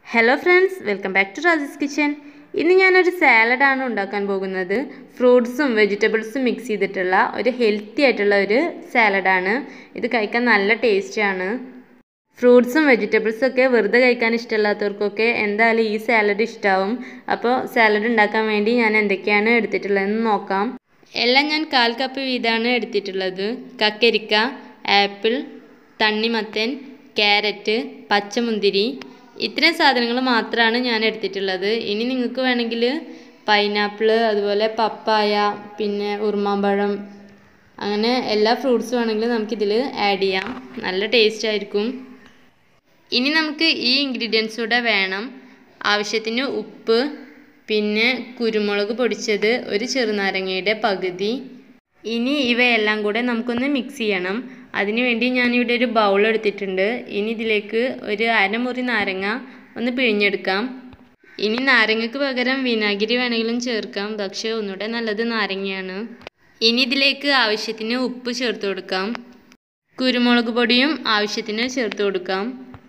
hello friends welcome back to Raji's kitchen ഇന്ന് ഞാനൊരു സാലഡാണ് ഉണ്ടാക്കാൻ പോകുന്നത് ഫ്രൂട്ട്സും വെജിറ്റബിൾസും മിക്സ് ചെയ്തിട്ടുള്ള ഒരു ഹെൽത്തി ആയിട്ടുള്ള ഒരു സാലഡാണ് ഇത് കഴിക്കാൻ നല്ല ടേസ്റ്റാണ് ഫ്രൂട്ട്സും വെജിറ്റബിൾസും ഒക്കെ വെറുതെ കഴിക്കാൻ ഇഷ്ടമില്ലാത്തവർക്കൊക്കെ എന്തായാലും ഈ സാലഡ് ഇഷ്ടമാവും അപ്പോൾ സാലഡ് ഉണ്ടാക്കാൻ വേണ്ടി ഞാൻ എന്തൊക്കെയാണ് എടുത്തിട്ടുള്ളതെന്ന് നോക്കാം എല്ലാം ഞാൻ കാൽ കപ്പ് വീതമാണ് എടുത്തിട്ടുള്ളത് കക്കരിക്ക ആപ്പിൾ തണ്ണിമത്തൻ ക്യാരറ്റ് പച്ചമുന്തിരി ഇത്രയും സാധനങ്ങൾ മാത്രമാണ് ഞാൻ എടുത്തിട്ടുള്ളത് ഇനി നിങ്ങൾക്ക് വേണമെങ്കിൽ പൈനാപ്പിൾ അതുപോലെ പപ്പായ പിന്നെ ഉറുമാമ്പഴം അങ്ങനെ എല്ലാ ഫ്രൂട്ട്സും വേണമെങ്കിൽ നമുക്കിതിൽ ആഡ് ചെയ്യാം നല്ല ടേസ്റ്റ് ആയിരിക്കും ഇനി നമുക്ക് ഈ ഇൻഗ്രീഡിയൻസ് കൂടെ വേണം ആവശ്യത്തിന് ഉപ്പ് പിന്നെ കുരുമുളക് പൊടിച്ചത് ഒരു ചെറുനാരങ്ങയുടെ പകുതി ഇനി ഇവയെല്ലാം കൂടെ നമുക്കൊന്ന് മിക്സ് ചെയ്യണം അതിനുവേണ്ടി ഞാനിവിടെ ഒരു ബൗൾ എടുത്തിട്ടുണ്ട് ഇനി ഇതിലേക്ക് ഒരു അരമുറി നാരങ്ങ ഒന്ന് പിഴിഞ്ഞെടുക്കാം ഇനി നാരങ്ങയ്ക്ക് പകരം വിനാഗിരി വേണമെങ്കിലും ചേർക്കാം പക്ഷേ ഒന്നുകൂടെ നല്ലത് നാരങ്ങയാണ് ഇനി ഇതിലേക്ക് ആവശ്യത്തിന് ഉപ്പ് ചേർത്ത് കൊടുക്കാം കുരുമുളക് പൊടിയും ആവശ്യത്തിന് ചേർത്ത് കൊടുക്കാം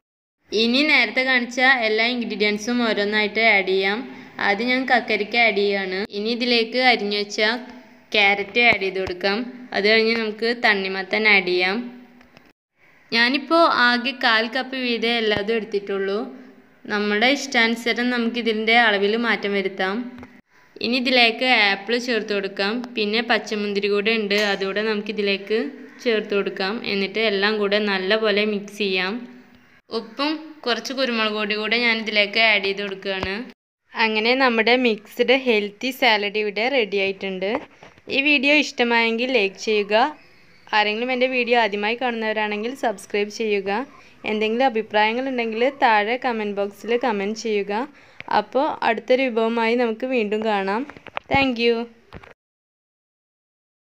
ഇനി നേരത്തെ കാണിച്ച എല്ലാ ഇൻഗ്രീഡിയൻസും ഓരോന്നായിട്ട് ആഡ് ചെയ്യാം ആദ്യം ഞാൻ കക്കരിക്ക ആഡ് ചെയ്യുകയാണ് ഇനി ഇതിലേക്ക് അരിഞ്ഞു വെച്ച ക്യാരറ്റ് ആഡ് ചെയ്ത് കൊടുക്കാം അത് കഴിഞ്ഞ് നമുക്ക് തണ്ണിമത്തൻ ആഡ് ചെയ്യാം ഞാനിപ്പോൾ ആകെ കാൽ കപ്പ് വീതം എല്ലാതും എടുത്തിട്ടുള്ളൂ നമ്മുടെ ഇഷ്ടാനുസരണം നമുക്കിതിൻ്റെ അളവിൽ മാറ്റം വരുത്താം ഇനി ഇതിലേക്ക് ആപ്പിൾ ചേർത്ത് കൊടുക്കാം പിന്നെ പച്ചമുന്തിരി കൂടെ ഉണ്ട് അതുകൂടെ നമുക്കിതിലേക്ക് ചേർത്ത് കൊടുക്കാം എന്നിട്ട് എല്ലാം കൂടെ നല്ലപോലെ മിക്സ് ചെയ്യാം ഉപ്പും കുറച്ച് കുരുമുളക് പൊടി കൂടെ ഞാൻ ഇതിലേക്ക് ആഡ് ചെയ്ത് കൊടുക്കുകയാണ് അങ്ങനെ നമ്മുടെ മിക്സ്ഡ് ഹെൽത്തി സാലഡ് ഇവിടെ റെഡി ആയിട്ടുണ്ട് ഈ വീഡിയോ ഇഷ്ടമായെങ്കിൽ ലൈക്ക് ചെയ്യുക ആരെങ്കിലും എൻ്റെ വീഡിയോ ആദ്യമായി കാണുന്നവരാണെങ്കിൽ സബ്സ്ക്രൈബ് ചെയ്യുക എന്തെങ്കിലും അഭിപ്രായങ്ങളുണ്ടെങ്കിൽ താഴെ കമൻറ്റ് ബോക്സിൽ കമൻറ്റ് ചെയ്യുക അപ്പോൾ അടുത്തൊരു വിഭവമായി നമുക്ക് വീണ്ടും കാണാം താങ്ക്